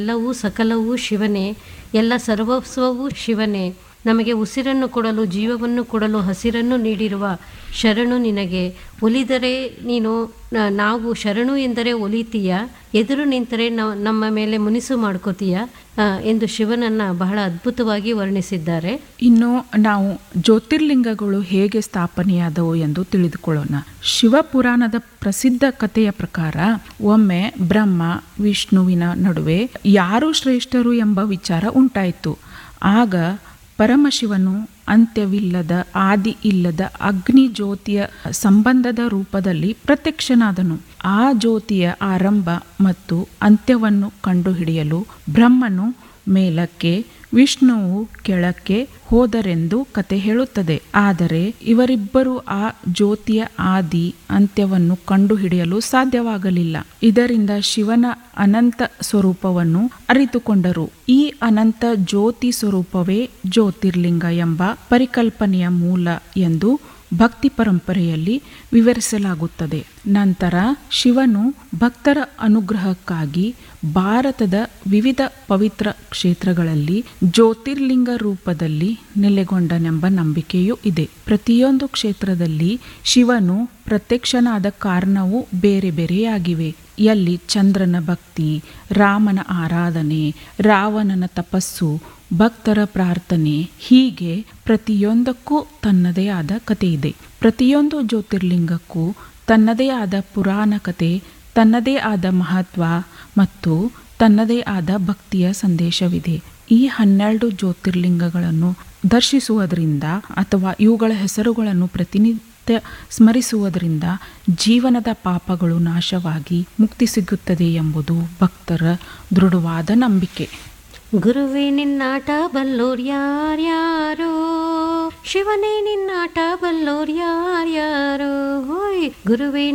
ಎಲ್ಲವೂ ಸಕಲವೂ ಶಿವನೇ ಎಲ್ಲ ಸರ್ವಸ್ವವೂ ಶಿವನೇ ನಮಗೆ ಉಸಿರನ್ನು ಕೊಡಲು ಜೀವವನ್ನು ಕೊಡಲು ಹಸಿರನ್ನು ನೀಡಿರುವ ಶರಣು ನಿನಗೆ ಒಲಿದರೆ ನೀನು ನ- ನಾವು ಶರಣು ಎಂದರೆ ಒಲಿತೀಯ ಎದುರು ನಿಂತರೆ ನ- ನಮ್ಮ ಮೇಲೆ ಮುನಿಸು ಮಾಡ್ಕೋತೀಯ ಆ, ಎಂದು ಶಿವನನ್ನು ಬಹಳ ಅದ್ಭುತವಾಗಿ ವರ್ಣಿಸಿದ್ದಾರೆ ಇನ್ನು ನಾವು ಜ್ಯೋತಿರ್ಲಿಂಗಗಳು ಹೇಗೆ ಸ್ಥಾಪನೆಯಾದವು ಎಂದು ತಿಳಿದುಕೊಳ್ಳೋಣ ಶಿವಪುರಾಣದ ಪ್ರಸಿದ್ಧ ಕಥೆಯ ಪ್ರಕಾರ ಒಮ್ಮೆ ಬ್ರಹ್ಮ ವಿಷ್ಣುವಿನ ನಡುವೆ ಯಾರು ಶ್ರೇಷ್ಠರು ಎಂಬ ವಿಚಾರ ಉಂಟಾಯಿತು ಆಗ ಪರಮಶಿವನು ಅಂತ್ಯವಿಲ್ಲದ ಆದಿ ಇಲ್ಲದ ಅಗ್ನಿ ಜ್ಯೋತಿಯ ಸಂಬಂಧದ ರೂಪದಲ್ಲಿ ಪ್ರತ್ಯಕ್ಷನಾದನು ಆ ಜ್ಯೋತಿಯ ಆರಂಭ ಮತ್ತು ಅಂತ್ಯವನ್ನು ಕಂಡುಹಿಡಿಯಲು ಬ್ರಹ್ಮನು ಮೇಲಕ್ಕೆ ವಿಷ್ಣುವು ಕೆಳಕ್ಕೆ ಹೋದರೆಂದು ಕತೆ ಹೇಳುತ್ತದೆ ಆದರೆ ಇವರಿಬ್ಬರು ಆ ಜ್ಯೋತಿಯ ಆದಿ ಅಂತ್ಯವನ್ನು ಕಂಡುಹಿಡಿಯಲು ಸಾಧ್ಯವಾಗಲಿಲ್ಲ ಇದರಿಂದ ಶಿವನ ಅನಂತ ಸ್ವರೂಪವನ್ನು ಅರಿತುಕೊಂಡರು ಈ ಅನಂತ ಜ್ಯೋತಿ ಸ್ವರೂಪವೇ ಜ್ಯೋತಿರ್ಲಿಂಗ ಎಂಬ ಪರಿಕಲ್ಪನೆಯ ಮೂಲ ಎಂದು ಭಕ್ತಿ ಪರಂಪರೆಯಲ್ಲಿ ವಿವರಿಸಲಾಗುತ್ತದೆ ನಂತರ ಶಿವನು ಭಕ್ತರ ಅನುಗ್ರಹಕ್ಕಾಗಿ ಭಾರತದ ವಿವಿಧ ಪವಿತ್ರ ಕ್ಷೇತ್ರಗಳಲ್ಲಿ ಜ್ಯೋತಿರ್ಲಿಂಗ ರೂಪದಲ್ಲಿ ನೆಲೆಗೊಂಡನೆಂಬ ನಂಬಿಕೆಯೂ ಇದೆ ಪ್ರತಿಯೊಂದು ಕ್ಷೇತ್ರದಲ್ಲಿ ಶಿವನು ಪ್ರತ್ಯಕ್ಷನಾದ ಕಾರಣವು ಬೇರೆ ಬೇರೆಯಾಗಿವೆ ಎಲ್ಲಿ ಚಂದ್ರನ ಭಕ್ತಿ ರಾಮನ ಆರಾಧನೆ ರಾವಣನ ತಪಸ್ಸು ಭಕ್ತರ ಪ್ರಾರ್ಥನೆ ಹೀಗೆ ಪ್ರತಿಯೊಂದಕ್ಕೂ ತನ್ನದೇ ಆದ ಕಥೆ ಇದೆ ಪ್ರತಿಯೊಂದು ಜ್ಯೋತಿರ್ಲಿಂಗಕ್ಕೂ ತನ್ನದೇ ಆದ ಪುರಾಣ ಕತೆ ತನ್ನದೇ ಆದ ಮಹತ್ವ ಮತ್ತು ತನ್ನದೇ ಆದ ಭಕ್ತಿಯ ಸಂದೇಶವಿದೆ ಈ ಹನ್ನೆರಡು ಜ್ಯೋತಿರ್ಲಿಂಗಗಳನ್ನು ದರ್ಶಿಸುವುದರಿಂದ ಅಥವಾ ಇವುಗಳ ಹೆಸರುಗಳನ್ನು ಪ್ರತಿನಿತ್ಯ ಸ್ಮರಿಸುವುದರಿಂದ ಜೀವನದ ಪಾಪಗಳು ನಾಶವಾಗಿ ಮುಕ್ತಿ ಸಿಗುತ್ತದೆ ಎಂಬುದು ಭಕ್ತರ ದೃಢವಾದ ನಂಬಿಕೆ ಗುರುವೇ ನಿನ್ನಾಟ ಬಲ್ಲೋರ್ ಯಾರ್ಯಾರೋ ಶಿವನೇ ನಿನ್ನಾಟ ಬಲ್ಲೋರ್ ಯಾರ್ಯಾರೋ ಹೋಯ್ ಗುರುವೇ